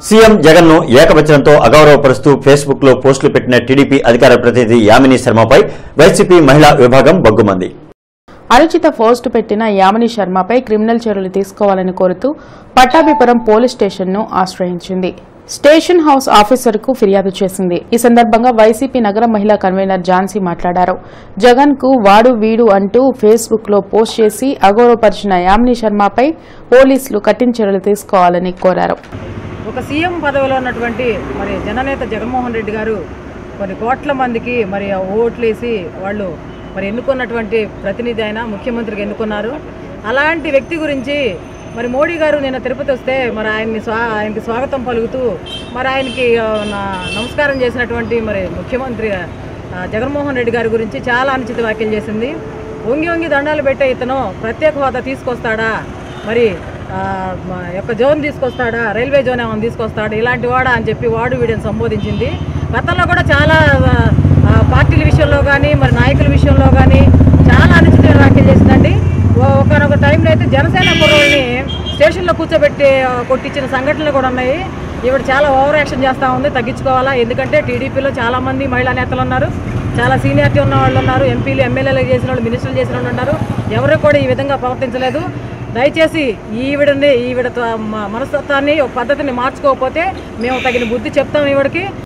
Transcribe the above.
CM Jagan ను ఏకవచనంతో అగౌరవపరుస్తూ Facebook లో పోస్టులు పెట్టిన టీడీపీ అధికార ప్రతినిధి యామిని శర్మపై వైసీపీ మహిళా విభాగం బగ్గుమంది అనుచిత పోస్టు పెట్టిన యామిని శర్మపై క్రిమినల్ చర్యలు తీసుకోవాలని కోరుతూ పట్టాభిపురం పోలీస్ స్టేషన్ను ఆశ్రయించింది స్టేషన్ హౌస్ ఆఫీసర్కు ఫిర్యాదు చేసింది ఈ సందర్భంగా వైసీపీ నగర మహిళా కన్వీనర్ ఝాన్సీ మాట్లాడారు జగన్ కు వాడు వీడు అంటూ ఫేస్బుక్ లో పోస్ట్ చేసి అగౌరవపరిచిన యామిని శర్మపై పోలీసులు కఠిన చర్యలు తీసుకోవాలని కోరారు ఒక సీఎం పదవిలో ఉన్నటువంటి మరి జననేత జగన్మోహన్ రెడ్డి గారు కొన్ని కోట్ల మందికి మరి ఓట్లేసి వాళ్ళు మరి ఎన్నుకున్నటువంటి ప్రతినిధి అయిన ముఖ్యమంత్రికి ఎన్నుకున్నారు అలాంటి వ్యక్తి గురించి మరి మోడీ గారు నిన్న తిరుపతి వస్తే మరి ఆయన్ని స్వా ఆయనకి స్వాగతం పలుకుతూ మరి ఆయనకి ఆ, నా- నమస్కారం చేసినటువంటి మరి ముఖ్యమంత్రి ఆ, జగన్మోహన్ రెడ్డి గారి గురించి చాలా అనుచిత వ్యాఖ్యలు చేసింది వంగి వంగి దండాలు పెట్టే ఇతను ప్రత్యేక హోదా తీసుకొస్తాడా మరి ఆ, మా యొక్క జోన్ తీసుకొస్తాడా రైల్వే జోన్ ఏమైనా తీసుకొస్తాడా ఇలాంటి వాడా అని చెప్పి వాడు వీడిని సంబోధించింది గతంలో కూడా చాలా ఆ, పార్టీల విషయంలో కానీ మరి నాయకుల విషయంలో కానీ చాలా అనుచిత వ్యాఖ్యలు చేసిందండి ఓ- ఒకనొక టైంలో అయితే జనసేన కుర్రోల్ని స్టేషన్లో కూర్చోబెట్టి ఆ, కొట్టించిన సంఘటనలు కూడా ఉన్నాయి ఈవిడ చాలా ఓవర్ యాక్షన్ చేస్తూ ఉంది తగ్గించుకోవాలా ఎందుకంటే టీడీపీలో చాలామంది మహిళా నేతలు ఉన్నారు చాలా సీనియారిటీ ఉన్న వాళ్ళు ఉన్నారు ఎంపీలు ఎమ్మెల్యేలు చేసిన వాళ్ళు మినిస్టర్లు చేసిన వాళ్ళు ఉన్నారు ఎవరు కూడా ఈ విధంగా ప్రవర్తించలేదు దయచేసి ఈవిడని ఈవిడ త- మ- మనస్తత్వాన్ని ఒక పద్ధతిని మార్చుకోకపోతే మేము తగిన బుద్ధి చెప్తాం ఈవిడకి